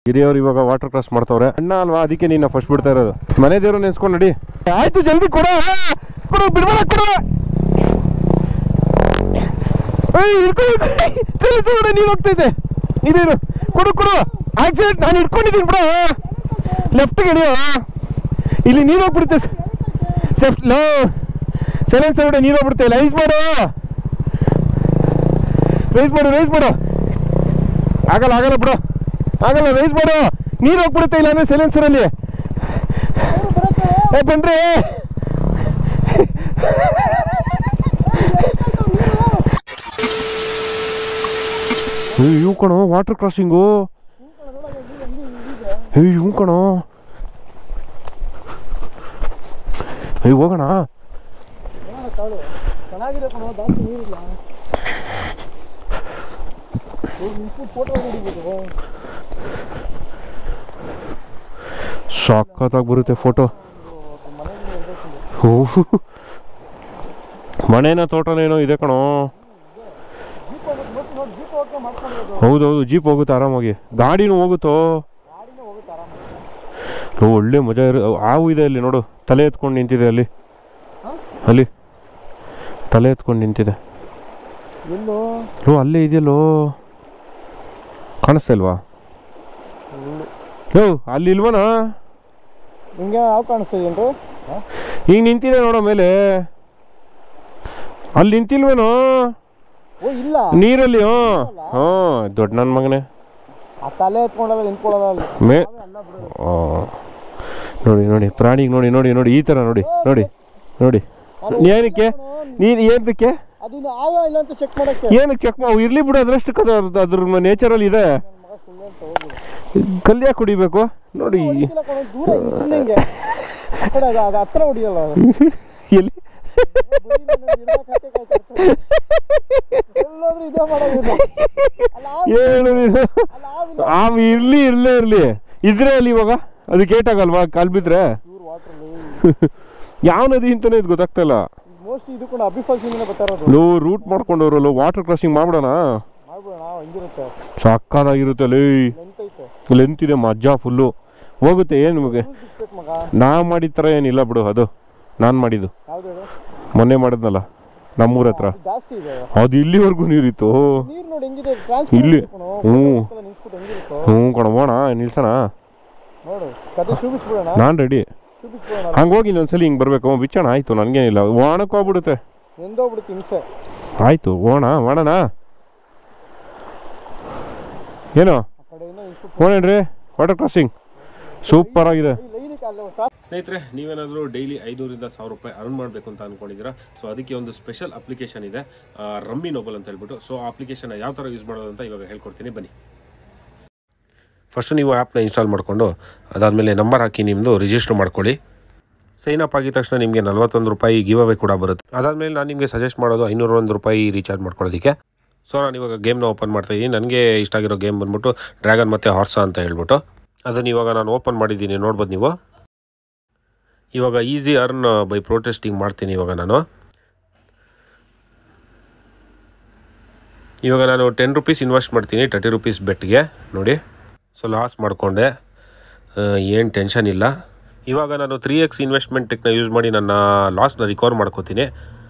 ಹಿರಿಯವರು ಇವಾಗ water cross ಮಾಡ್ತವ್ರೆ ಅಣ್ಣ ಅಲ್ವಾ ಅದಕ್ಕೆ ನೀನು ಫಸ್ಟ್ ಬಿಡ್ತಾ ಇರೋದು ಮನೆ ದೇವ್ರು ನೆನ್ಸ್ಕೊಂಡು ನಡಿ ಆಯ್ತು ಜಲ್ದಿ ಕೊಡ ಕೊಡು ಬಿಡ್ಬೇಡ ಕೊಡು ಏಯ್, ಹಿಡ್ಕೊ, ಹಿಡ್ಕೊ. ಚಲಿ ಚಲಿ ನೀನು ಹೋಗ್ತೈತೆ ಇರು ಕೊಡು ಕೊಡು ಆಕ್ಸಿಡೆಂಟ್ ನಾನು ಹಿಡ್ಕೊಂಡಿದ್ದೀನಿ ಬಿಡ ಲೆಫ್ಟ್ ಹಿಡಿಯೋ ಇಲ್ಲಿ ನೀರು ಹೋಗ್ಬಿಡುತ್ತೆ ಸೆಫ್ಟ್ ಲೋ ಸೈಲೆನ್ಸ್ ಬಿಡ ನೀರು ಹೋಗ್ಬಿಡುತ್ತೆ ಲೈಸ್ ಮಾಡು ರೈಸ್ ಮಾಡು ರೈಸ್ ಮಾಡು ಆಗಲ್ಲ ಆಗಲ್ಲ ಬಿಡು ಆಗಲ್ಲ ರೈಸ್ ಮಾಡು ನೀರು ಹೋಗ್ಬಿಡುತ್ತೆ ಇಲ್ಲ ಅಂದ್ರೆ ಸೈಲೆನ್ಸರಲ್ಲಿ ಏ ಬನ್ರಿ ಇವು ಕಣೋ ವಾಟರ್ ಕ್ರಾಸಿಂಗು ಏ ಇವು ಕಣೋ ಏ ಹೋಗೋಣ ಚೆನ್ನಾಗಿದೆ ಕಣೋ ಜಾಸ್ತಿ ನೀರಿಲ್ಲ ಫೋಟೋ ಹೊಡಿಬೋದು ಸಾಕತ್ತಾಗಿ ಬರುತ್ತೆ ಫೋಟೋ ಮನೇನ ತೋಟನೇನೋ ಇದೆ ಕಣೋ ಜೀಪ್ ಹೋಗುತ್ತೆ ಬಸ್ ನೋಡಿ ಜೀಪ್ ಹೋಗಕ್ಕೆ ಮಾಡ್ಕೊಂಡಿರೋದು ಹೌದೌದು ಜೀಪ್ ಹೋಗುತ್ತೆ ಆರಾಮಾಗಿ ಗಾಡಿನೂ ಹೋಗುತ್ತೋ ಗಾಡಿನೇ ಹೋಗುತ್ತೆ ಆರಾಮಾಗಿ ಓ, ಒಳ್ಳೆ ಮಜಾ ಇರ ಹಾವು ಇದೆ ಅಲ್ಲಿ ನೋಡು ತಲೆ ಎತ್ಕೊಂಡು ನಿಂತಿದೆ ಅಲ್ಲಿ ಅಲ್ಲಿ ತಲೆ ಎತ್ಕೊಂಡು ನಿಂತಿದೆ ಎಲ್ಲೋ ಓ ಅಲ್ಲೇ ಇದೆಯಲ್ಲೋ ಕಾಣಿಸ್ತಾ ಇಲ್ವಾ ಯೋ ಅಲ್ಲಿ ಇಲ್ವನಾ ನಿಂಗೆ ಯಾವ ಕಾಣಿಸ್ತಾ ಇದೆಯೇನ್ರು ಈಗ ನಿಂತಿದೆ ನೋಡೋ ಮೇಲೆ ಅಲ್ಲಿ ನಿಂತಿಲ್ವೇನೋ ಓ ಇಲ್ಲ ನೀರಲ್ಲಿ ಹ್ಞೂ ಹ್ಞೂ ದೊಡ್ಡ ನನ್ನ ಮಗನೇ ಆ ತಲೆ ಎತ್ಕೊಂಡಲ್ಲ ನಿಂತ್ಕೊಳ್ಳೋದ ಅಲ್ಲಿ ಮೇ ಅಲ್ಲ ಬಿಡು ಆ. ನೋಡಿ ನೋಡಿ ಪ್ರಾಣಿಗೆ ನೋಡಿ ನೋಡಿ ನೋಡಿ ಈ ಥರ ನೋಡಿ ನೋಡಿ ನೋಡಿ ಏನಕ್ಕೆ ನೀನು ಏನಕ್ಕೆ ಅದಿನ್ನು ಆವ ಇಲ್ಲ ಅಂತ ಚೆಕ್ ಮಾಡಕ್ಕೆ ಏನಕ್ಕೆ ಚೆಕ್ ಮಾ ಇರ್ಲಿ ಬಿಡು ಅದ್ರಷ್ಟು ಕದ ಅದ್ರ ನೇಚರಲ್ಲಿ ಇದೆ ನನ್ನ ಮಗ ಸುಳ್ಳು ಅಂತ ಹೋಗಿ ಕಲ್ಯಾಕ್ ಕುಡಿಬೇಕು ನೋಡಿ ಹೊಡಿತಿಲ್ಲ ಕಣೋ, ದೂರ ಹಿಂಗ್ ಸುಮ್ನೆ ಹಿಂಗೆ ಆ ಕಡೆ ಅದು ಅದು ಹತ್ರ ಹೊಡಿಯಲ್ಲ ಅದು ಎಲ್ಲಿ ಬರೀ ನನ್ನ ಗಿಡ ಕಟ್ಟೆ ಕಾಯ್ತಾ ಇರ್ತದೆ. ಎಲ್ಲಾದ್ರೂ ಇದೇ ಮಾಡೋದು ಇದು. ಅಲ್ಲ ಆವ್- ಏನು ಇದು ಅಲ್ಲ ಆವಿಲ್ಲ ಆವ್ ಇರ್ಲಿ ಇರ್ಲೇ ಇರ್ಲಿ ಇದ್ರೆ ಅಲ್ಲಿ ಇವಾಗ ಅದು ಗೇಟ್ ಆಗಲ್ವಾ ಕಾಲ್ ಬಿದ್ರೆ ಪ್ಯೂರ್ ವಾಟರ್ ಯಾವ ನದಿ ಅಂತಾನೆ ಇದು ಗೊತ್ತಾಗ್ತಾ ಇಲ್ಲ ಮೋಸ್ಟ್ಲಿ ಇದು ಕೂಡ ಅಬ್ಬಿ ಫಾಲ್ಸ್ ಇಂದನೇ ಬರ್ತಾ ಇರೋದು ಲೋ ರೂಟ್ ಮಾಡ್ಕೊಂಡವ್ರಲ್ಲ ವಾಟರ್ ಕ್ರಾಸಿಂಗ್ ಮಾಡ್ಬಿಡೋಣ ಮಾಡ್ಬಿಡೋಣ ಹಂಗಿರುತ್ತೆ ಸಕ್ಕದಾಗಿರುತ್ತೆ ಲೇ ಲೆಂತ್ ಐತೆ ಲೆಂತ್ ಇದೆ ಮಜಾ ಫುಲ್ಲು ಹೋಗುತ್ತೆ ಏನು ನಿಮಗೆ ಫುಲ್ ಬಿಟ್ಬೇಕು ಮಗ ನಾ ಮಾಡಿದ ಥರ ಏನಿಲ್ಲ ಬಿಡು ಅದು ನಾನು ಮಾಡಿದ್ದು ಯಾವ್ದು ಹೇಳು ಮೊನ್ನೆ ಮಾಡಿದ್ನಲ್ಲ ನಮ್ಮೂರ ಹತ್ರ ಅದು ಜಾಸ್ತಿ ಇದೆ ಅದು ಇಲ್ಲಿವರೆಗೂ ನೀರಿತ್ತು ನೀರ್ ನೋಡಿ ಹೆಂಗಿದೆ ಇಲ್ಲಿ. ಟ್ರಾನ್ಸ್ಪೋರ್ಟ್ ಹ್ಞೂ. ನಿಂತ್ಬಿಟ್ಟು ಹೆಂಗಿರುತ್ತೋ ಹ್ಞೂ ಕಣಬೋಣ ನಿಲ್ಸೋಣ ನೋಡು ಕತೆ ಶೂಬಿಸ್ಬಿಡೋಣ ನಾನು ರೆಡಿ ಶೂಬಿಸ್ಬಿಡೋಣ ಹಂಗೆ ಹೋಗಿ ಇನ್ನೊಂದ್ಸಲಿ ಹಿಂಗೆ ಬರಬೇಕು ಬಿಚ್ಚೋಣ ಆಯಿತು ನನಗೇನಿಲ್ಲ ಓಣಕ್ಕೆ ಹೋಗ್ಬಿಡುತ್ತೆ ಎಂದೋಗ್ಬಿಡುತ್ತೆ ಹಿಂಸೆ ಆಯಿತು ಓಣ ಮಾಡೋಣ ಏನು ಆ ಕಡೆ ಏನೋ ಇಷ್ಟು ಓಣೇನ್ರಿ ವಾಟರ್ ಕ್ರಾಸಿಂಗ್ ಸೂಪರ್ ಆಗಿದೆ ಲೈನಿಗೆ ಅಲ್ಲ ಟ್ರಾಫಿಕ್ ಸ್ನೇಹಿತರೆ ನೀವೇನಾದರೂ ಡೈಲಿ ಐನೂರಿಂದ ಸಾವಿರ ರೂಪಾಯಿ ಅರ್ನ್ ಮಾಡಬೇಕು ಅಂತ ಅಂದ್ಕೊಂಡಿದ್ದೀರಾ ಸೊ ಅದಕ್ಕೆ ಒಂದು ಸ್ಪೆಷಲ್ ಅಪ್ಲಿಕೇಶನ್ ಇದೆ ಆ, ರಮ್ಮಿ ನೋಬಲ್ ಅಂತ ಹೇಳ್ಬಿಟ್ಟು ಸೊ ಆ ಅಪ್ಲಿಕೇಶನ್ ಯಾವ ಥರ ಯೂಸ್ ಮಾಡೋದು ಅಂತ ಇವಾಗ ಹೇಳ್ಕೊಡ್ತೀನಿ ಬನ್ನಿ ಫಸ್ಟು ನೀವು ಆ್ಯಪ್ನ ಇನ್ಸ್ಟಾಲ್ ಮಾಡಿಕೊಂಡು ಅದಾದಮೇಲೆ ನಂಬರ್ ಹಾಕಿ ನಿಮ್ಮದು ರಿಜಿಸ್ಟರ್ ಮಾಡ್ಕೊಳ್ಳಿ ಸೈನ್ ಅಪ್ ಆಗಿದ ತಕ್ಷಣ ನಿಮಗೆ ನಲ್ವತ್ತೊಂದು ರೂಪಾಯಿ ಗಿವ್ ಅವೇ ಕೂಡ ಬರುತ್ತೆ ಅದಾದಮೇಲೆ ನಾನು ನಿಮಗೆ ಸಜೆಸ್ಟ್ ಮಾಡೋದು ಐನೂರೊಂದು ರೂಪಾಯಿ ರೀಚಾರ್ಜ್ ಮಾಡ್ಕೊಳ್ಳೋದಕ್ಕೆ ಸೊ ನಾನು ಇವಾಗ ಗೇಮ್ನ ಓಪನ್ ಮಾಡ್ತಾ ಇದ್ದೀನಿ ನನಗೆ ಇಷ್ಟ ಆಗಿರೋ ಗೇಮ್ ಬಂದ್ಬಿಟ್ಟು ಡ್ರ್ಯಾಗನ್ ಮತ್ತು ಹಾರ್ಸ ಅಂತ ಹೇಳ್ಬಿಟ್ಟು ಅದನ್ನು ಇವಾಗ ನಾನು ಓಪನ್ ಮಾಡಿದ್ದೀನಿ ನೋಡ್ಬೋದು ನೀವು ಇವಾಗ ಈಸಿ ಅರ್ನ್ ಬೈ ಪ್ರೊಟೆಸ್ಟಿಂಗ್ ಮಾಡ್ತೀನಿ ಇವಾಗ ನಾನು ಇವಾಗ ನಾನು ಟೆನ್ ರುಪೀಸ್ ಇನ್ವೆಸ್ಟ್ ಮಾಡ್ತೀನಿ ತರ್ಟಿ ರುಪೀಸ್ ಬೆಟ್ಗೆ ನೋಡಿ ಸೊ ಲಾಸ್ ಮಾಡಿಕೊಂಡೆ ಏನು ಟೆನ್ಷನ್ ಇಲ್ಲ ಇವಾಗ ನಾನು ತ್ರೀ ಎಕ್ಸ್ ಇನ್ವೆಸ್ಟ್ಮೆಂಟ್ ಟೆಕ್ನ ಯೂಸ್ ಮಾಡಿ ನನ್ನ ಲಾಸ್ನ ರಿಕವರ್ ಮಾಡ್ಕೋತೀನಿ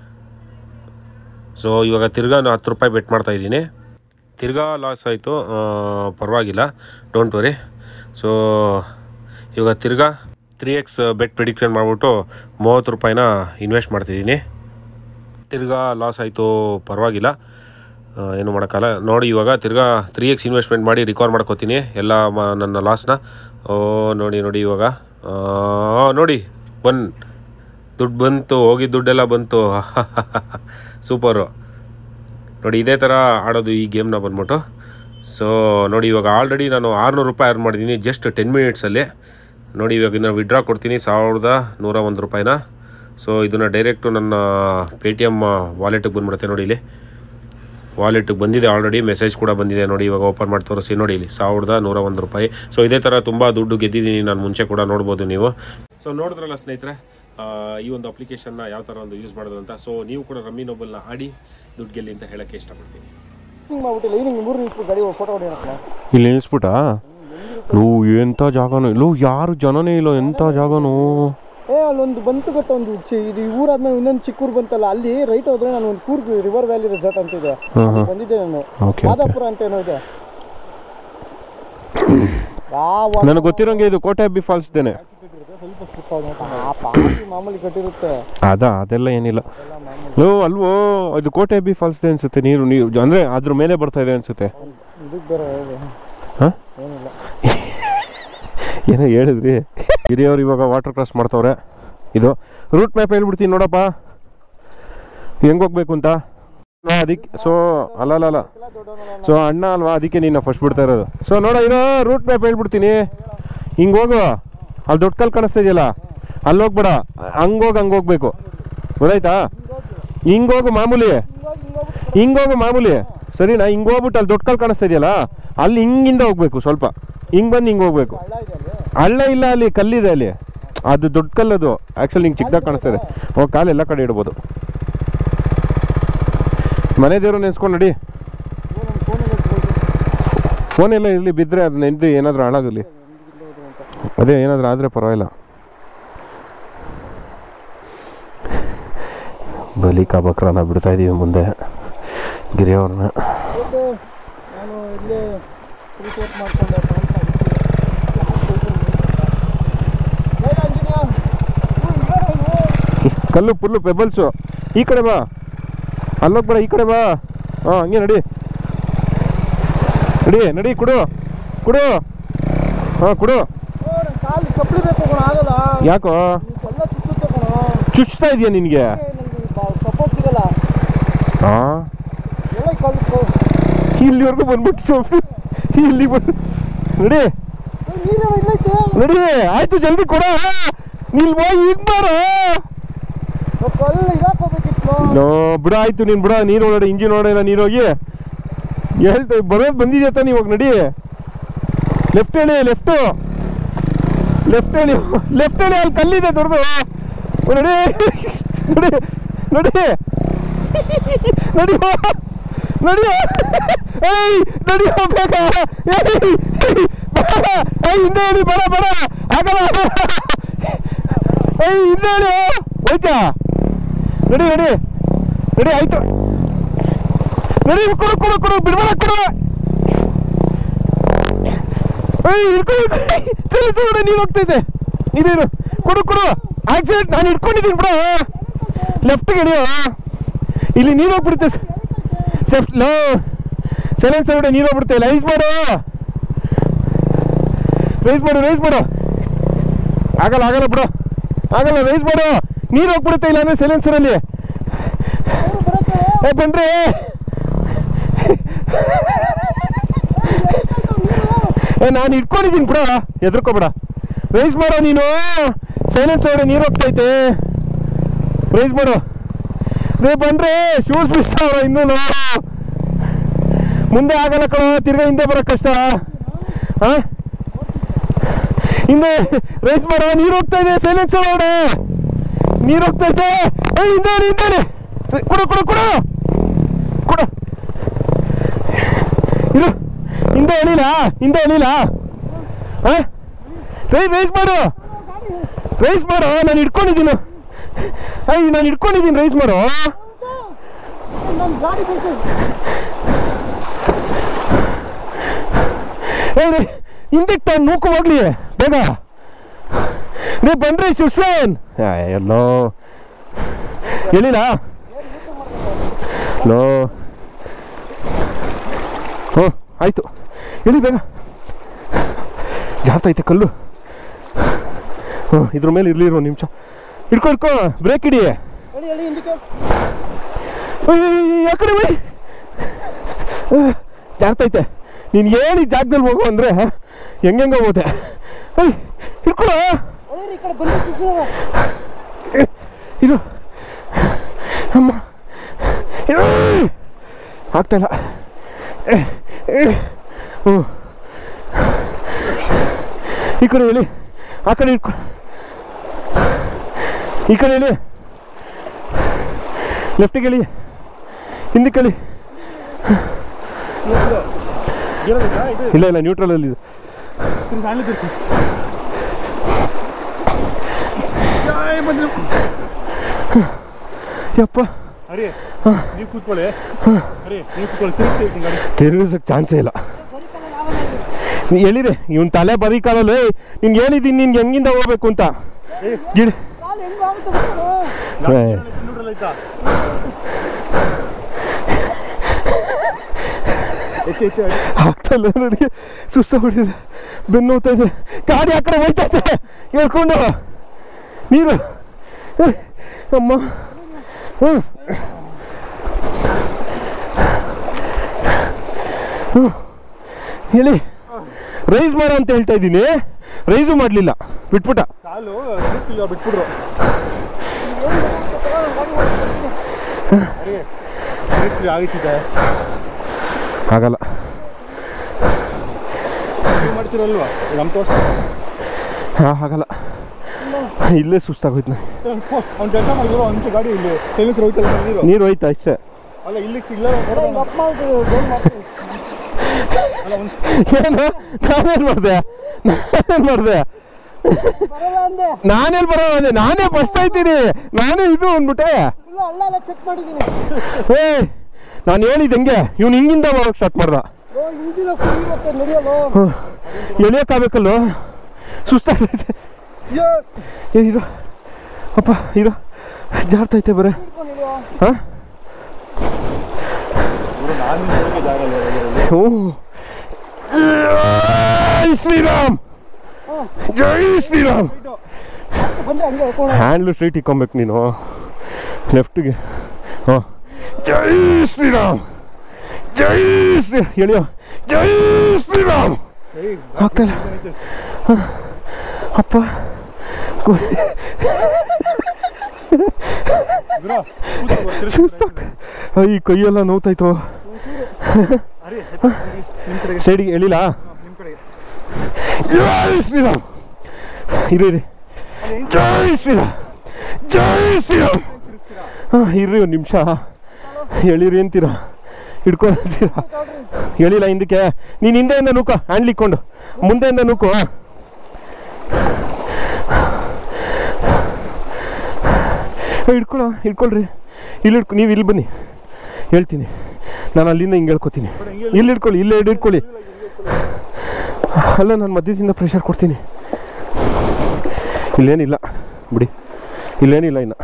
ಸೊ ಇವಾಗ ತಿರ್ಗಾ ನಾನು ಹತ್ತು ರೂಪಾಯಿ ಬೆಟ್ ಮಾಡ್ತಾ ಇದ್ದೀನಿ ತಿರ್ಗಾ ಲಾಸ್ ಆಯಿತು ಪರವಾಗಿಲ್ಲ ಡೋಂಟ್ ವರಿ ಸೊ ಇವಾಗ ತಿರ್ಗಾ ತ್ರೀ ಎಕ್ಸ್ ಬೆಟ್ ಪ್ರಿಡಿಕ್ಷನ್ ಮಾಡಿಬಿಟ್ಟು ಮೂವತ್ತು ರೂಪಾಯಿನ ಇನ್ವೆಸ್ಟ್ ಮಾಡ್ತಿದ್ದೀನಿ ತಿರ್ಗಾ ಲಾಸ್ ಆಯಿತು ಪರವಾಗಿಲ್ಲ ಆ, ಏನು ಮಾಡೋಕ್ಕಲ್ಲ ನೋಡಿ ಇವಾಗ ತಿರ್ಗಾ ತ್ರೀ ಎಕ್ಸ್ ಇನ್ವೆಸ್ಟ್ಮೆಂಟ್ ಮಾಡಿ ರಿಕವರ್ ಮಾಡ್ಕೋತೀನಿ ಎಲ್ಲ ಮ ನನ್ನ ಲಾಸ್ನ ಓ ನೋಡಿ ನೋಡಿ ಇವಾಗ ಆ, ನೋಡಿ ಒನ್ ದುಡ್ಡು ಬಂತು ಹೋಗಿದ್ದ ದುಡ್ಡೆಲ್ಲ ಬಂತು ಸೂಪರು ನೋಡಿ ಇದೇ ಥರ ಆಡೋದು ಈ ಗೇಮ್ನ ಬಂದ್ಬಿಟ್ಟು ಸೊ ನೋಡಿ ಇವಾಗ ಆಲ್ರೆಡಿ ನಾನು ಆರುನೂರು ರೂಪಾಯಿ ಅರ್ನ್ ಮಾಡಿದ್ದೀನಿ ಜಸ್ಟ್ ಟೆನ್ ಮಿನಿಟ್ಸಲ್ಲಿ ನೋಡಿ ಇವಾಗ ಇದನ್ನು ವಿಡ್ರಾ ಕೊಡ್ತೀನಿ ಸಾವಿರದ ನೂರ ಒಂದು ರೂಪಾಯಿನ ಸೊ ಇದನ್ನು ಡೈರೆಕ್ಟು ನನ್ನ ಪೇ ಟಿ ಎಮ್ ವಾಲೆಟಿಗೆ ಬಂದ್ಬಿಡುತ್ತೆ ನೋಡಿ ಇಲ್ಲಿ ವಾಲೆಟ್ಗೆ ಬಂದಿದೆ ಆಲ್ರೆಡಿ ಮೆಸೇಜ್ ಕೂಡ ಬಂದಿದೆ ನೋಡಿ ಇವಾಗ ಓಪನ್ ಮಾಡಿ ತೋರಿಸಿ ನೋಡಿ ಇಲ್ಲಿ ಸಾವಿರದ ನೂರ ಒಂದು ರೂಪಾಯಿ ಸೊ ಇದೇ ಥರ ತುಂಬ ದುಡ್ಡು ಗೆದ್ದಿದ್ದೀನಿ ನಾನು ಮುಂಚೆ ಕೂಡ ನೋಡ್ಬೋದು ನೀವು ಸೊ ನೋಡಿದ್ರಲ್ಲ ಸ್ನೇಹಿತರೆ ಆ, ಈ ಒಂದು ಅಪ್ಲಿಕೇಶನ್ನ ಯಾವ ಥರ ಒಂದು ಯೂಸ್ ಮಾಡೋದು ಅಂತ ಸೊ ನೀವು ಕೂಡ ರಮ್ಮಿ ನೋಬಲ್ನ ಆಡಿ ದುಡ್ಡು ಗೆಲ್ಲಿ ಅಂತ ಹೇಳೋಕ್ಕೆ ಇಷ್ಟಪಡ್ತೀನಿ ಮಾಡ್ಬಿಟ್ಟು ಲೈನಿಂಗ್ ಮೂರು ನಿಂತ್ಬಿಟ್ಟು ಗಾಡಿ ಫೋಟೋ ಹೊಡಿಯೋಣ ಇಲ್ಲಿ ನಿಲ್ಲಿಸ್ಬಿಟ್ಟಾ ಲೋ ಎಂಥ ಜಾಗನೋ ಲೋ ಯಾರು ಜನನೇ ಇಲ್ಲ ಎಂಥ ಜಾಗನೋ ಏ ಅಲ್ಲೊಂದು ಬಂತು ಗೊತ್ತಾ ಒಂದು ಚಿ- ಇದು ಈ ಊರಾದ್ಮೇಲೆ ಇನ್ನೊಂದು ಚಿಕ್ಕ ಊರು ಬಂತಲ್ಲ ಅಲ್ಲಿ ರೈಟ್ ಹೋದ್ರೆ ನಾನು ಒಂದು ಕೂರ್ಗ್ ರಿವರ್ ವ್ಯಾಲಿ ರೆಸಾರ್ಟ್ ಅಂತಿದೆ ಹಾಂ ಹಾಂ ಬಂದಿದ್ದೆ ನಾನು ಓಕೆ ಮಾದಾಪುರ ಅಂತ ಏನೋ ಇದೆ ಯಾವ ನನಗೆ ಗೊತ್ತಿರೋಂಗೆ ಇದು ಕೋಟೆ ಹಬ್ಬಿ ಫಾಲ್ಸ್ ಇದ್ದೇನೆ ಸ್ವಲ್ಪ ಸ್ಲಿಪ್ ಆಗೋದು. ಆ ಪಾರ್ಟಿ ಮಾಮೂಲಿ ಕಟ್ಟಿರುತ್ತೆ ಅದಾ ಅದೆಲ್ಲ ಏನಿಲ್ಲ ಲೋ ಅಲ್ವೋ ಇದು ಕೋಟೆ ಹಬ್ಬಿ ಫಾಲ್ಸ್ ಇದೆ ಅನ್ಸುತ್ತೆ ನೀರು ನೀರು ಅಂದರೆ ಅದ್ರ ಮೇಲೆ ಬರ್ತಾ ಇದೆ ಅನ್ಸುತ್ತೆ ಇದಕ್ಕೆ ಬೇರೆ ಇದೆ. ಹಾಂ ಏನಿಲ್ಲ ಏನೋ ಹೇಳಿದ್ರಿ ಹಿರಿಯವ್ರು ಇವಾಗ ವಾಟರ್ ಕ್ರಾಸ್ ಮಾಡ್ತವ್ರೆ ಇದು ರೂಟ್ ಮ್ಯಾಪ್ ಹೇಳ್ಬಿಡ್ತೀನಿ ನೋಡಪ್ಪ ಹೆಂಗೆ ಹೋಗ್ಬೇಕು ಅಂತ ಅದಕ್ಕೆ ಸೊ ಅಲ್ಲ ಅಲ್ಲ ಅಲ್ಲ ಸೊ ಅಣ್ಣ ಅಲ್ವಾ ಅದಕ್ಕೆ ನೀನು ಫಸ್ಟ್ ಬಿಡ್ತಾ ಇರೋದು ಸೊ ನೋಡ ಇರೋ ರೂಟ್ ಮ್ಯಾಪ್ ಹೇಳ್ಬಿಡ್ತೀನಿ ಹಿಂಗೆ ಹೋಗು ಅಲ್ಲಿ ದೊಡ್ಡ ಕಲ್ ಕಾಣಿಸ್ತಾ ಇದೆಯಲ್ಲ ಅಲ್ಲಿ ಹೋಗ್ಬೇಡ ಹಂಗೋಗಿ ಹಂಗೆ ಹೋಗ್ಬೇಕು ಗೊತ್ತಾಯ್ತಾ ಹಿಂಗೆ ಹೋಗು ಮಾಮೂಲಿ ಹಿಂಗೆ ಹೋಗು ಮಾಮೂಲಿ ಸರಿನಾ ಹಿಂಗೆ ಹೋಗ್ಬಿಟ್ಟು ಅಲ್ಲಿ ದೊಡ್ಡ ಕಲ್ ಕಾಣಿಸ್ತಾ ಇದೆಯಲ್ಲ ಅಲ್ಲಿ ಹಿಂಗಿಂದ ಹೋಗ್ಬೇಕು ಸ್ವಲ್ಪ ಹಿಂಗೆ ಬಂದು ಹಿಂಗೆ ಹೋಗ್ಬೇಕು ಹಳ್ಳ ಇದೆ ಅಲ್ಲಿ ಹಳ್ಳ ಇಲ್ಲ ಅಲ್ಲಿ ಕಲ್ಲಿದೆ ಅಲ್ಲಿ ಅದು ದೊಡ್ಡ ಕಲ್ಲದು ಆ್ಯಕ್ಚುಲಿ ಹಿಂಗೆ ಚಿಕ್ಕದಾಗ ಕಾಣಿಸ್ತಾ ಇದೆ ಹೋಗಿ ಕಾಲು ಎಲ್ಲ ಕಡೆ ಇಡ್ಬೋದು ಮನೆ ದೇವ್ರು ನೆನ್ಸ್ಕೊಂಡು ನಡಿ ಫೋನ್ ಎಲ್ಲ ಇರಲಿ ಬಿದ್ದರೆ ಅದು ನೆನ್ದು ಏನಾದರೂ ಹಾಳಾಗಲಿ ಅದೇ ಏನಾದರೂ ಆದರೆ ಪರವಾಗಿಲ್ಲ ಬಲಿ ಕಾಬಕ್ರನ ಬಿಡ್ತಾ ಇದೀವಿ ಮುಂದೆ ಗಿರಿಯವ್ರನ್ನ ಮತ್ತೆ ನಾನು ಇಲ್ಲೇ ರಿಪೋರ್ಟ್ ಮಾಡ್ಕೊಂಡೆ ಕಲ್ಲು ಫುಲ್ಲು ಪೆಬಲ್ಸು ಈ ಕಡೆ ಬಾ ಅಲ್ಲೋಗಿ ಬೇಡ ಈ ಕಡೆ ಬಾ ಹಾಂ ಹಂಗೆ ನಡಿ ನಡಿ ನಡಿ ಕುಡು ಕುಡು ಹಾಂ ಕುಡು ಕಾಲು ಚಪ್ಪಲಿ ಬೇಕು ಕಣ ಆಗಲ್ಲ ಯಾಕೋ ಎಲ್ಲ ಚುಚ್ಚುತ್ತೆ ಕಣ ಚುಚ್ತಾ ಇದೆಯಾ ನಿನಗೆ ನನಗೆ ಸಪೋರ್ಟ್ ಸಿಗಲ್ಲ ಹಾಂ ಎಲ್ಲ ಕಾಲು ಕೊ- ಇಲ್ಲಿವರೆಗೂ ಬಂದ್ಬಿಟ್ಟು ಸ್ವಲ್ಪ ಇಲ್ಲಿ ಬಂದು ನಡಿ ಏ, ನೀನೇ ಇಲ್ಲೈತೆ ನಡಿ ಆಯ್ತು ಜಲ್ದಿ ಕೊಡ ನೀಲ್ ಹೋಗಿ ಈಗ ಬಾರ ಕಲ್ಲು ಇದಾಕೋಬೇಕಿತ್ತು ನೋ ಬಿಡ ಆಯ್ತು ನೀನು ಬಿಡ ನೀರು ಒಳಗಡೆ ಇಂಜಿನ್ ಒಳಗಡೆ ನೀರು ಹೋಗಿ ಹೇಳ್ತಾ ಬರೋದು ಬಂದಿದ್ಯಾ ತಾನೆ ಇವಾಗ ನಡಿ ಲೆಫ್ಟ್ ಹೇಳಿ ಲೆಫ್ಟು ಲೆಫ್ಟ್ ಹೇಳಿ ಲೆಫ್ಟ್ ಹೇಳಿ ಅಲ್ಲಿ ಕಲ್ಲಿದೆ ದೊಡ್ಡದು ಓ, ನಡಿ ನಡಿ ನಡಿ ನಡಿಯೋ ನಡಿಯೋ ಏಯ್ ನಡಿಯೋ ಬೇಗ ಏಯ್ ಏಯ್, ಬೇಡ. ಏಯ್ ಹಿಂದೆ ಹೇಳಿ ಬರ ಬರ ಆಗಲ್ಲ ಆಗಲ್ಲ ಏಯ್ ಹಿಂದೆ ಹೇಳಿ ಹೋಯ್ತಾ ನಡಿ ನಡಿ ನಡಿ ಆಯ್ತು ನಡಿ ಕೊಡು ಕೊಡು ಕೊಡು ಬಿಡ್ಬೇಡ ಕೊಡು ಏಯ್ ಹಿಡ್ಕೊ ಚಲಿ ತಗೊಂಡ ನೀನು ಹೋಗ್ತೈತೆ ನೀನು ಕೊಡು ಕೊಡು ಆಕ್ಸಿಡೆಂಟ್ ನಾನು ಹಿಡ್ಕೊಂಡಿದ್ದೀನಿ ಬಿಡ ಲೆಫ್ಟ್ಗೆ ಹಿಡಿಯೋ ಇಲ್ಲಿ ನೀರು ಹೋಗ್ಬಿಡುತ್ತೆ ಸೆಫ್ಟ್ ಲೋ ಸೈಲೆನ್ಸ್ ತಗೊಂಡೆ ನೀರು ಹೋಗ್ಬಿಡುತ್ತೆ ಲೈಸ್ ಮಾಡು ರೈಸ್ ಮಾಡು ರೈಸ್ ಮಾಡು ಆಗಲ್ಲ ಆಗಲ್ಲ ಬಿಡು ಆಗಲ್ಲ ರೈಸ್ ಮಾಡು ನೀರು ಹೋಗ್ಬಿಡುತ್ತೆ ಇಲ್ಲ ಅಂದ್ರೆ ಸೈಲೆನ್ಸರಲ್ಲಿ ಏ ಬನ್ರಿ ಏ ನಾನು ಇಟ್ಕೊಂಡಿದ್ದೀನಿ ಬಿಡ ಎದ್ರಕೋಬೇಡ ರೈಸ್ ಮಾಡೋ ನೀನು ಸೈಲೆನ್ಸ್ ನೋಡಿ ನೀರು ಹೋಗ್ತೈತೆ ರೈಸ್ ಮಾಡು ರೇ ಬನ್ರಿ ಶೂಸ್ ಬಿಸ್ತಾವ್ರ ಇನ್ನೂ ಮುಂದೆ ಆಗಲ್ಲ ಕಣೋ ತಿರ್ಗಾ ಹಿಂದೆ ಬರೋ ಕಷ್ಟ ಹಾ ಹಿಂದೆ ರೈಸ್ ಮಾಡೋ ನೀರು ಹೋಗ್ತಾ ಇದೆ ಸೈಲೆನ್ಸ್ ನೋಡೆ ನೀರು ಹೋಗ್ತೈತೆ ಏ ಹಿಂದೆ ಹಿಂದೆ ಕೊಡು ಕೊಡು ಕೊಡು ಕೊಡು ಇರು ಹಿಂದೆ ಎಳಿಲ ಹಿಂದೆ ಎಳಿಲ ಹಾ ರೈಸ್ ರೈಸ್ ಮಾಡು ರೈಸ್ ಮಾಡು ನಾನು ಇಟ್ಕೊಂಡಿದ್ದೀನಿ ಅಯ್ಯ ನಾನು ಇಟ್ಕೊಂಡಿದ್ದೀನಿ ರೈಸ್ ಮಾಡು ನನ್ನ ಗಾಡಿ ಬೇಕು ಹೇಳಿ ಹಿಂದಕ್ಕೆ ತಾನು ನೂಕು ಹೋಗ್ಲಿ ಬೇಗ ನೀವು ಬನ್ರಿ ಸುಶ್ವೇನ್ ಎಲ್ಲೋ ಹೇಳಿಲ್ಲ ಲೋ ಹ್ಞೂ ಆಯಿತು ಹೇಳಿ ಬೇಗ ಜಾರ್ತೈತೆ ಕಲ್ಲು ಹ್ಞೂ ಇದ್ರ ಮೇಲೆ ಇರಲಿ ಇರೋ ನಿಮಿಷ ಹಿಡ್ಕೊ ಹಿಡ್ಕೊ ಬ್ರೇಕ್ ಹಿಡಿ ಹೇಳಿ ಹೇಳಿ ಹಿಂದಕ್ಕೆ ಯಾಕಡೆ ಬೈ ಜಾರ್ತೈತೆ ನೀನು ಏನು ಈ ಜಾಗದಲ್ಲಿ ಹೋಗು ಅಂದರೆ ಹೆಂಗೆಂಗೆ ಹೋಗುತ್ತೆ ಏಯ್ ಹಿಡ್ಕೊಳ ಒಳ್ಳೆ ಈ ಕಡೆ ಬಂದು ಸುತ್ತಿದಾವ. ಇದು ಅಮ್ಮ ಏಯ್! ಆಗ್ತಾಯಿಲ್ಲ ಹ್ಞೂ ಈ ಕಡೆ ಹೇಳಿ ಆ ಕಡೆ ಇಟ್ಕೊ ಈ ಕಡೆ ಹೇಳಿ ಲೆಫ್ಟಿಗೆ ಹೇಳಿ ಹಿಂದಕ್ಕೆ ಹೇಳಿ ಇಲ್ಲ ಇಲ್ಲ ನ್ಯೂಟ್ರಲಲ್ಲಿ ಇದೆ ತಿರ್ಗಿ ಹ್ಯಾಂಡ್ಲ್ ತಿರ್ಗಿ ಜಾಯ್ ಬಂದ್ರು ಯಪ್ಪ ಅರಿ ನೀವು ಕೂತ್ಕೊಳ್ಳಿ ಅರಿ ನೀವು ಕೂತ್ಕೊಳ್ಳಿ ತಿರ್ಗಿ ಗಾಡಿ ತಿರುಗಿಸೋಕೆ ಚಾನ್ಸೇ ಇಲ್ಲ ನೀ ಎಳಿರಿ ಇವ್ನ ತಲೆ ಬರೀ ಕಾಲಲ್ಲಿ ನೀನು ಹೇಳಿದ್ದೀನಿ ನಿನ್ಗೆ ಹೆಂಗಿಂದ ಹೋಗ್ಬೇಕು ಅಂತ ಗಿಡ ಕಾಲು ಹೆಂಗ್ ಆಗುತ್ತೆ ಏ. ನೋಡ್ರಲ್ಲ ಆಯ್ತಾ ಹೆಚ್ಚು ಹೆಚ್ಚು ಹೇಳಿ. ಆಗ್ತಲ್ಲ ನನಗೆ ಸುಸ್ತಾಗ್ಬಿಟ್ಟಿದೆ ಬೆನ್ನು ಹೋಗ್ತಾ ಇದೆ ಗಾಡಿ ಆ ಕಡೆ ಹೋಯ್ತಾ ಇದೆ ಹೇಳ್ಕೊಂಡು ನೀರು ಏ, ಅಮ್ಮ ಹ್ಞೂ ಹ್ಞೂ ಹೇಳಿ ರೈಸ್ ಮಾಡು ಅಂತ ಹೇಳ್ತಾ ಇದ್ದೀನಿ ರೈಸು ಮಾಡಲಿಲ್ಲ ಬಿಟ್ಬಿಟ್ಟ ಕಾಲು ನಿಲ್ಸಿಲ್ಲ, ಬಿಟ್ಬಿಡ್ರು ಅರಿ ನಿಲ್ಸಿಲ್ಲ, ಆಗೈತಿದೆ ಆಗಲ್ಲ ನೀವು ಮಾಡ್ತೀರಲ್ವಾ ನಮ್ಮ ತೋರ್ಸ ಹಾಂ ಆಗಲ್ಲ ಇಲ್ಲೇ ಸುಸ್ತಾಗೋಯ್ತು ನನಗೆ ಅವ್ನು ಕೆಲಸ ಮಾಡಿದ್ರು ಒಂದು ಗಾಡಿ ಇಲ್ಲಿ ಸೈಲೆನ್ಸರ್ ಹೋಯ್ತಲ್ಲ ನೀರು ನೀರು ಹೋಯ್ತಾ ಅಷ್ಟೇ ಅಲ್ಲ ಇಲ್ಲಿ ಸಿಗ್ಲ ಅಲ್ಲ ಒಂದು ಏನು ನಾನೇನು ಮಾಡಿದೆ ನಾನೇನು ಮಾಡಿದೆ ಬರಲ್ಲ ಅಂದೆ ನಾನೇನು ಬರೋ ಅಂದೆ ನಾನೇ ಫಸ್ಟ್ ಆಯ್ತೀನಿ ನಾನೇ ಇದು ಅಂದ್ಬಿಟ್ಟೆ ಇಲ್ಲ ಅಲ್ಲ ಅಲ್ಲ ಚೆಕ್ ಮಾಡಿದ್ದೀನಿ ಏ ನಾನು ಹೇಳಿದ್ದು ಹೆಂಗೆ ಇವ್ನು ಹಿಂಗಿಂದ ಬರೋಕೆ ಸ್ಟಾರ್ಟ್ ಮಾಡ್ದ ಓ ಇಂಜಿನ ಫುಲ್ ಇರುತ್ತೆ ನಡೆಯಲ್ಲ ಎಳಿಯೋಕ್ಕಾಗಬೇಕಲ್ಲೋ ಸುಸ್ತಾಗ್ತೈತೆ ಏ ಇರು ಅಪ್ಪ ಇರು ಜಾರ್ತೈತೆ ಬರೇ ಹಾಂ ನಾನು ಹೋಗಿ ಜಾಗ ಇಲ್ಲ ಹ್ಞೂ ಜೈ ಶ್ರೀರಾಮ್ ಜೈ ಶ್ರೀರಾಮ್ ಬಂದ್ರೆ ಹಂಗೆ ಹೇಳ್ಕೊಂಡು ಹ್ಯಾಂಡ್ಲು ಸ್ಟ್ರೈಟ್ ಇಕ್ಕೊಬೇಕು ನೀನು ಲೆಫ್ಟಿಗೆ ಹಾಂ ಜೈ ಶ್ರೀರಾಮ್ ಜೈ ಶ್ರೀ ಹೇಳಿಯೋ ಜೈ ಶ್ರೀರಾಮ್ ಆಗ್ತಲ್ಲ ಅಪ್ಪ ಗು- ಸುಸ್ತಾಗ್ತ ಈ ಕೈಯೆಲ್ಲ ನೋವ್ತಾಯ್ತು ಅರಿ ನಿಮ್ಮ ಕಡೆಗೆ ಸೈಡಿಗೆ ಎಳಿಲ್ಲ ನಿಮ್ಮ ಕಡೆಗೆ ಜೈ ಶ್ರೀರಾಮ್ ಇರಿ ಇರಿ ಜೈ ಶ್ರೀರಾಮ್ ಜೈ ಶ್ರೀರಾಮ್ ಹಾಂ ಇರ್ರಿ ಒಂದು ನಿಮಿಷ ಎಳಿರಿ ಅಂತೀರಾ ಹಿಡ್ಕೊಂತೀರಾ ಹೇಳಿಲ್ಲ ಹಿಂದಕ್ಕೆ ನೀನು ಹಿಂದೆಯಿಂದ ನೂಕೋ ಹ್ಯಾಂಡ್ಲ್ ಇಕ್ಕೊಂಡು ಮುಂದೆಯಿಂದ ನೂಕು ಏ, ಹಿಡ್ಕೊಳ ಹಿಡ್ಕೊಳ್ರಿ ಇಲ್ಲಿ ಹಿಡ್ಕೊ ನೀವು ಇಲ್ಲಿ ಬನ್ನಿ ಹೇಳ್ತೀನಿ ನಾನು ಅಲ್ಲಿಂದ ಹಿಂಗೆ ಹೇಳ್ಕೊತೀನಿ ಇಲ್ಲಿ ಹಿಡ್ಕೊಳ್ಳಿ ಇಲ್ಲೇ ಹಿಡ್ಕೊಳ್ಳಿ ಅಲ್ಲ ನಾನು ಮಧ್ಯದಿಂದ ಪ್ರೆಷರ್ ಕೊಡ್ತೀನಿ ಇಲ್ಲೇನಿಲ್ಲ ಬಿಡಿ ಇಲ್ಲೇನಿಲ್ಲ ಇನ್ನು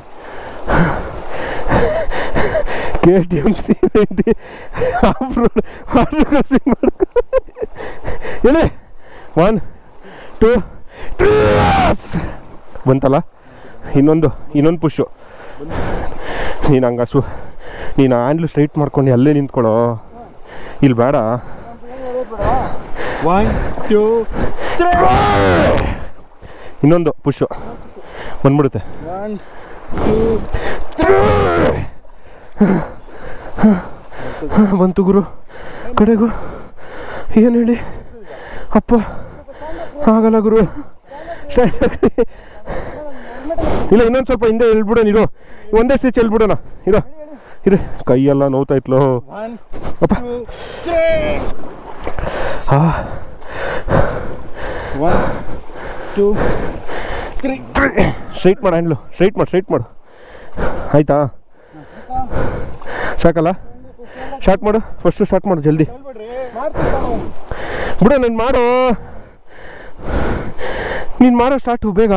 K T M three ninety off road water crossing ಮಾಡ್ಕೊ ಹೇಳಿ ಒನ್ ಟೂ ತ್ರೀ ಬಂತಲ್ಲ ಇನ್ನೊಂದು ಇನ್ನೊಂದು ಪುಷು ನೀನು ಹಂಗ ಸು ನೀನು ಹ್ಯಾಂಡ್ಲು ಸ್ಟ್ರೈಟ್ ಮಾಡ್ಕೊಂಡು ಅಲ್ಲೇ ನಿಂತ್ಕೊಳ್ಳೋ ಇಲ್ಲಿ ಬೇಡ ಒನ್ ಟೂ ಇನ್ನೊಂದು ಪುಷು ಬಂದ್ಬಿಡುತ್ತೆ ಒನ್ ಬಂತು ಗುರು ಕಡೆಗೂ ಏನು ಹೇಳಿ ಅಪ್ಪ ಆಗಲ್ಲ ಗುರು ಶ್ರೇ- ಇಲ್ಲ ಇನ್ನೊಂದು ಸ್ವಲ್ಪ ಹಿಂದೆ ಎಳ್ಬಿಡೋಣ ಇರು ಒಂದೇ ಸ್ಟಿಚ್ ಎಳ್ಬಿಡೋಣ ಇರೋ ಇರು ಕೈಯೆಲ್ಲ ನೋವ್ತಾಯ್ತಲೋ ಒನ್ ಅಪ್ಪ ಟೂ ತ್ರೀ ಹಾ ಒನ್ ಟೂ ತ್ರೀ ಸ್ಟ್ರೈಟ್ ಮಾಡು ಹ್ಯಾಂಡ್ಲು ಸ್ಟ್ರೈಟ್ ಮಾಡು ಸ್ಟ್ರೈಟ್ ಮಾಡು ಆಯ್ತಾ ಸಾಕಲ್ಲ ಸ್ಟಾರ್ಟ್ ಮಾಡು ಫಸ್ಟು ಸ್ಟಾರ್ಟ್ ಮಾಡು ಜಲ್ದಿ ಹೇಳ್ಬೇಡ್ರಿ ಮಾಡ್ತೀನಿ ಬಿಡು ನೀನು ಮಾಡು ನೀನು ಮಾಡೋ ಸ್ಟಾರ್ಟು ಬೇಗ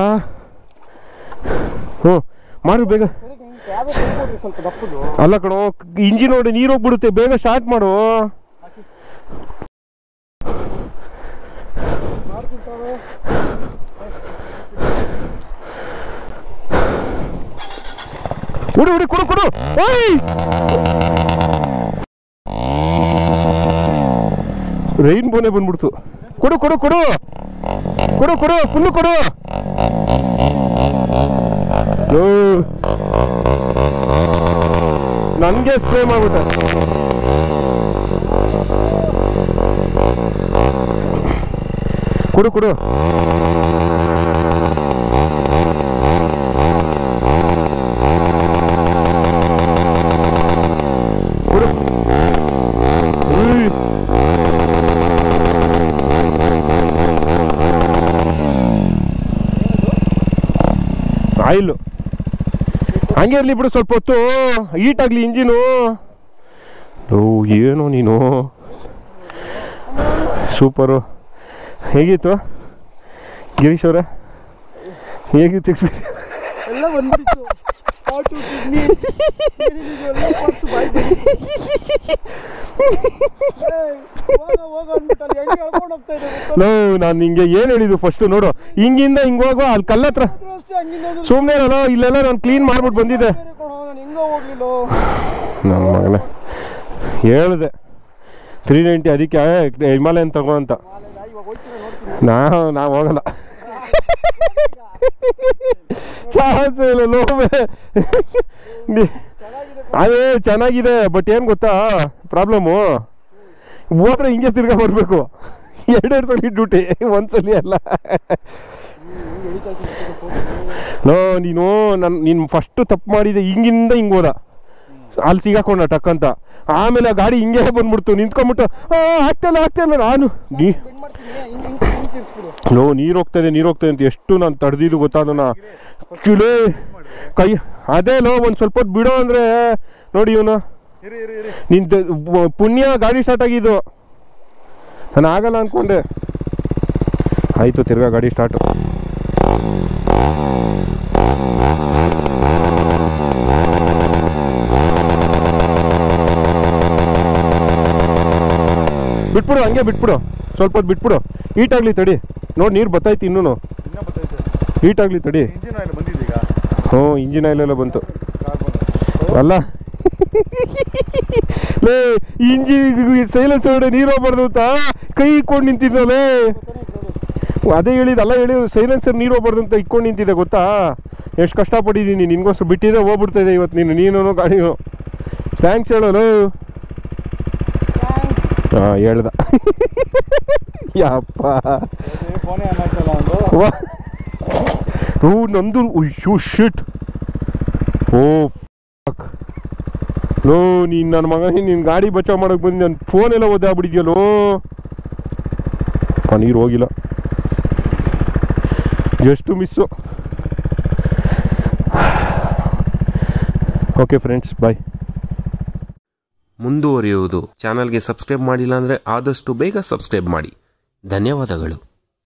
ಹ್ಞೂ ಮಾಡು ಬೇಗ ಯಾವ್ದು ಕೊಡ್ರಿ ಸ್ವಲ್ಪ ದಪ್ಪದು ಅಲ್ಲ ಕಣೋ ಇಂಜಿನ್ ನೋಡಿ ನೀರು ಹೋಗ್ಬಿಡುತ್ತೆ ಬೇಗ ಸ್ಟಾರ್ಟ್ ಮಾಡು ಮಾಡ್ತಿರ್ತಾವೆ ಹುಡಿ ಹುಡಿ ಕೊಡು ಕೊಡು ಓಯ್ ರೈನ್ಬೋನೇ ಬಂದ್ಬಿಡ್ತು ಕೊಡು ಕೊಡು ಕೊಡು ಕೊಡು ಕೊಡು ಫುಲ್ಲು ಕೊಡು ನನಗೆ ಸ್ಪ್ರೇ ಮಾಡ್ಬಿಟ್ಟೆ ಕೊಡು ಕೊಡು ಕೊಡು ಉಯ್. ಆಯಿಲು ಹಂಗೆ ಇರಲಿ ಬಿಡು ಸ್ವಲ್ಪ ಹೊತ್ತು ಹೀಟ್ ಆಗಲಿ ಇಂಜಿನು ಓ ಏನು ನೀನು ಸೂಪರು ಹೇಗಿತ್ತು ಗಿರೀಶ್ ಅವರೇ ಹೇಗಿತ್ತು ಎಕ್ಸ್ಪೀರಿಯನ್ಸ್ ಎಲ್ಲ ಬಂದ್ಬಿಟ್ಟಿತ್ತು ಹಾಟು ಕಿಡ್ನಿ ಎಲ್ಲ parts ಬಾಯ್ಗೆ ಬಂದ್ಬಿಟ್ಟಿತ್ತು. ಏಯ್, ಹೋಗ ಹೋಗ ಅಂದ್ಬಿಟ್ಟು ಅಲ್ಲಿ ಹೆಂಗೆ ಎಳ್ಕೊಂಡು ಹೋಗ್ತಾ ಇದೆ ಗೊತ್ತಾ? ಲೋ ನಾನು ನಿಂಗೆ ಏನು ಹೇಳಿದ್ದು ಫಸ್ಟು ನೋಡು ಹಿಂಗಿಂದ ಹಿಂಗೆ ಹೋಗುವ ಅಲ್ಲಿ ಕಲ್ಲ ಹತ್ರ ಆದ್ರೂ ಅಷ್ಟೇ ಹಂಗಿಂದ ಹೋದ್ರೆ ಸುಮ್ಮನೆ ಇರಲ್ಲ ಇಲ್ಲೆಲ್ಲ ನಾನು ಕ್ಲೀನ್ ಮಾಡ್ಬಿಟ್ಟು ಬಂದಿದ್ದೆ ಬೇರೆ ಕಣೋ, ನಾನು ಹೆಂಗ ಹೋಗ್ಲಿಲ್ಲೋ ನನ್ನ ಮಗನೇ ಹೇಳಿದೆ ತ್ರೀ ನೈಂಟಿ ಅದಕ್ಕೆ ಹಿಮಾಲಯನ್ ತಗೋ ಅಂತ ನಾಳೆ ಇವಾಗ ಹೋಗ್ತೀನಿ ನೋಡ್ತೀನಿ ನಾ ನಾ ಹೋಗಲ್ಲ ಚಾನ್ಸ್ ಇಲ್ಲ ನೋವೆ ಅದೇ ಚೆನ್ನಾಗಿದೆ ಬಟ್ ಏನು ಗೊತ್ತಾ ಪ್ರಾಬ್ಲಮ್ಮು ಹೋದ್ರೆ ಹಿಂಗೆ ತಿರ್ಗಾ ಬರಬೇಕು ಎರಡೆರಡು ಸಲ ಡ್ಯೂಟಿ ಒಂದ್ಸಲಿ ಅಲ್ಲ ನೋ ನೀನು ನನ್ನ ನೀನು ಫಸ್ಟು ತಪ್ಪು ಮಾಡಿದೆ ಹಿಂಗಿಂದ ಹಿಂಗೆ ಹೋದ ಅಲ್ಲಿ ಸಿಗಾಕೊಂಡ ಟಕ್ ಅಂತ ಆಮೇಲೆ ಆ ಗಾಡಿ ಹಿಂಗೆ ಬಂದ್ಬಿಡ್ತು ನಿಂತ್ಕೊಂಡ್ಬಿಟ್ಟು ಆ, ಆಗ್ತಿಲ್ಲ ಆಗ್ತಿಲ್ಲ ನಾನು ನೀ ಬೆಂಡ್ ಮಾಡ್ತೀನಿ ಹಿಂಗೆ ಹಿಂಗೆ ಹಿಂಗೆ ತಿರ್ಸ್ಬಿಡು ಲೋ ನೀರು ಹೋಗ್ತದೆ ನೀರು ಹೋಗ್ತದೆ ಅಂತ ಎಷ್ಟು ನಾನು ತಡೆದಿದ್ದು ಗೊತ್ತಾ ಅದನ್ನ ಕಿಲೇ ಕೈ ಅದೇ ಲೋ ಒಂದು ಸ್ವಲ್ಪ ಹೊತ್ತು ಬಿಡೋ ಅಂದರೆ ನೋಡಿ ಇವನು ಇರಿ ಇರಿ ಇರಿ ನಿನ್ ದ- ವ- ಪುಣ್ಯ ಗಾಡಿ ಸ್ಟಾರ್ಟ್ ಆಗಿದ್ದು ನಾನು ಆಗಲ್ಲ ಅಂದ್ಕೊಂಡೆ ಆಯಿತು ತಿರ್ಗಾ ಗಾಡಿ ಸ್ಟಾರ್ಟು ಬಿಟ್ಬಿಡು ಹಂಗೆ ಬಿಟ್ಬಿಡು ಸ್ವಲ್ಪ ಹೊತ್ತು ಬಿಟ್ಬಿಡು ಹೀಟಾಗ್ಲಿ ತಡಿ ನೋಡಿ ನೀರು ಬತ್ತೈತಿ ಇನ್ನೂ ಇನ್ನೂ ಬರ್ತೈತೆ ಹೀಟಾಗ್ಲಿ ತಡಿ ಇಂಜಿನ್ ಆಯಿಲ್ ಬಂದಿದೆ ಈಗ ಹ್ಞೂ ಇಂಜಿನ್ ಆಯಿಲೆಲ್ಲ ಬಂತು ಕಾರ್ಬನ್ ಅಲ್ಲ ಲೇ ಇಂಜಿನ್ ಸೈಲೆನ್ಸ್ ಹೊರಡೆ ನೀರು ಹೋಗ್ಬಾರ್ದು ಅಂತ ಕೈ ಇಕ್ಕೊಂಡು ನಿಂತಿದ್ದಲೇ ಅದೇ ಹೇಳಿದಲ್ಲ ಹೇಳಿ ಸೈಲೆನ್ಸರ್ ನೀರು ಹೋಗ್ಬಾರ್ದು ಅಂತ ಇಕ್ಕೊಂಡು ನಿಂತಿದ್ದೆ ಗೊತ್ತಾ ಎಷ್ಟು ಕಷ್ಟಪಟ್ಟಿದ್ದೀನಿ ನಿನ್ಗೋಸ್ಕರ ಬಿಟ್ಟಿದ್ರೆ ಹೋಗ್ಬಿಡ್ತಾ ಇದೆ ಇವತ್ತು ನೀನು ನೀನು ಗಾಡಿನು ಥ್ಯಾಂಕ್ಸ್ ಹೇಳೋಲು ಹಾಂ ಹೇಳ್ದ ಯಪ್ಪ ಫೋನೇ ಆನ್ ಆಗ್ತಲ್ಲ ಒಂದು ವಾ ಓ ನಂದು ಅಯ್ಯೋ ಶಿಟ್ ಓ ಫಕ್ ಲೋ ನೀನು ನನ್ನ ಮಗ ನಿನ್ನ ಗಾಡಿ ಬಚಾವ್ ಮಾಡಕ್ಕೆ ಬಂದು ನನ್ನ ಫೋನ್ ಎಲ್ಲ ಒದ್ದಾಗ್ಬಿಟ್ಟಿದ್ಯಲ್ಲೋ ನೀರು ಹೋಗಿಲ್ಲ just miss okay friends bye ಮುಂದುವರಿಯುವುದು ಚಾನಲ್ಗೆ ಸಬ್ಸ್ಕ್ರೈಬ್ ಮಾಡಿಲ್ಲ ಅಂದರೆ ಆದಷ್ಟು ಬೇಗ ಸಬ್ಸ್ಕ್ರೈಬ್ ಮಾಡಿ ಧನ್ಯವಾದಗಳು